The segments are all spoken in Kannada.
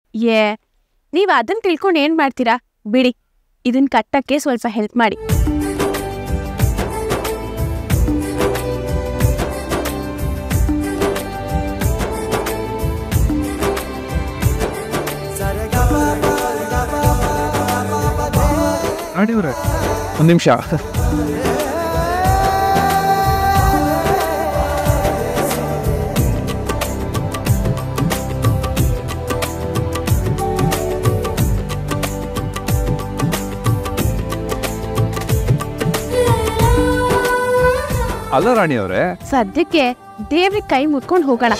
ಏ ನೀವ್ ಅದನ್ ತಿಳ್ಕೊಂಡು ಏನ್ ಮಾಡ್ತೀರಾ ಬಿಡಿ ಇದನ್ ಕಟ್ಟಕ್ಕೆ ಸ್ವಲ್ಪ ಹೆಲ್ಪ್ ಮಾಡಿ ರಾಣಿಯವ್ರೆ ಒಂದು ನಿಮಿಷ ಅಲ್ಲ ರಾಣಿಯವ್ರೆ ಸದ್ಯಕ್ಕೆ ದೇವ್ರಿಗೆ ಕೈ ಮುಟ್ಕೊಂಡು ಹೋಗೋಣ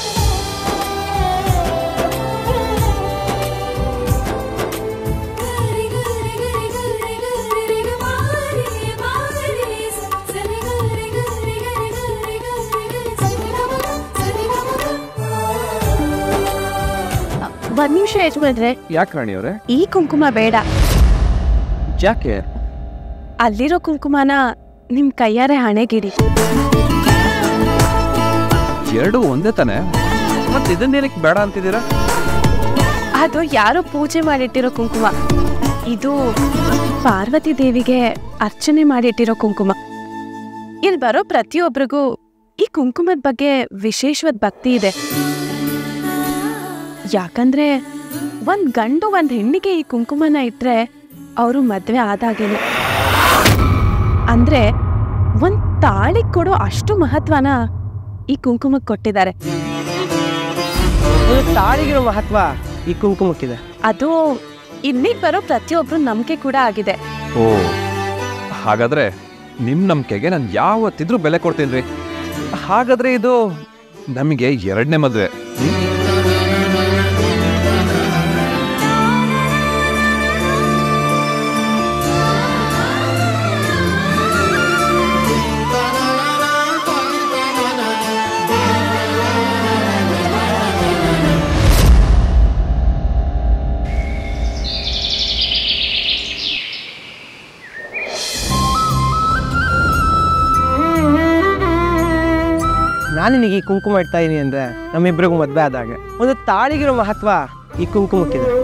ಒಂದ್ ನಿಮಿಷ ಯಜಮಾನ್ರೆ ಯಾಕೆ ರಾಣಿಯವ್ರೆ ಈ ಕುಂಕುಮ ಬೇಡ ಯಾಕೆ ಅಲ್ಲಿರೋ ಕುಂಕುಮನ ನಿಮ್ ಕೈಯಾರೆ ಹಣೆಗಿಡಿ ಎರಡು ಒಂದೇ ತಾನೆ ಮತ್ತೆ ಇದನ್ನೇನಕ್ಕೆ ಬೇಡ ಅಂತಿದ್ದೀರಾ ಅದು ಯಾರೋ ಪೂಜೆ ಮಾಡಿಟ್ಟಿರೋ ಕುಂಕುಮ ಇದು ಪಾರ್ವತಿ ದೇವಿಗೆ ಅರ್ಚನೆ ಮಾಡಿಟ್ಟಿರೋ ಕುಂಕುಮ ಇಲ್ಲಿ ಬರೋ ಪ್ರತಿಯೊಬ್ಬರಿಗೂ ಈ ಕುಂಕುಮದ ಬಗ್ಗೆ ವಿಶೇಷವಾದ ಭಕ್ತಿ ಇದೆ ಯಾಕಂದ್ರೆ ಒಂದ್ ಗಂಡು ಒಂದ್ ಹೆಣ್ಣಿಗೆ ಈ ಕುಂಕುಮನ ಇಟ್ರೆ ಅವರು ಮದ್ವೆ ಆದಾಗೇನೆ ಅಂದ್ರೆ ಒಂದ್ ತಾಳಿ ಕೊಡೋ ಅಷ್ಟು ಮಹತ್ವನ ಈ ಕುಂಕುಮಕ್ಕೆ ಕೊಟ್ಟಿದ್ದಾರೆ ಒಂದು ತಾಳಿಗಿರೋ ಮಹತ್ವ ಈ ಕುಂಕುಮಕ್ಕಿದೆ ಅದು ಇಲ್ಲಿಗೆ ಬರೋ ಪ್ರತಿಯೊಬ್ರು ನಂಬಿಕೆ ಕೂಡ ಆಗಿದೆ ಓ ಹಾಗಾದ್ರೆ ನಿಮ್ ನಂಬಿಕೆಗೆ ನಾನು ಯಾವತ್ತಿದ್ರೂ ಬೆಲೆ ಕೊಡ್ತೀನಿ ರೀ ಹಾಗಾದ್ರೆ ಇದು ನಮಗೆ ಎರಡನೇ ಮದುವೆ ನಾನು ನಿನಗೆ ಈ ಕುಂಕುಮ ಇಡ್ತಾ ಇದೀನಿ ಅಂದ್ರೆ ನಮ್ಮಿಬ್ಬರಿಗೂ ಮದ್ವೆ ಆದಾಗ ಒಂದು ತಾಳಿಗಿರೋ ಮಹತ್ವ ಈ ಕುಂಕುಮಕ್ಕಿದೆ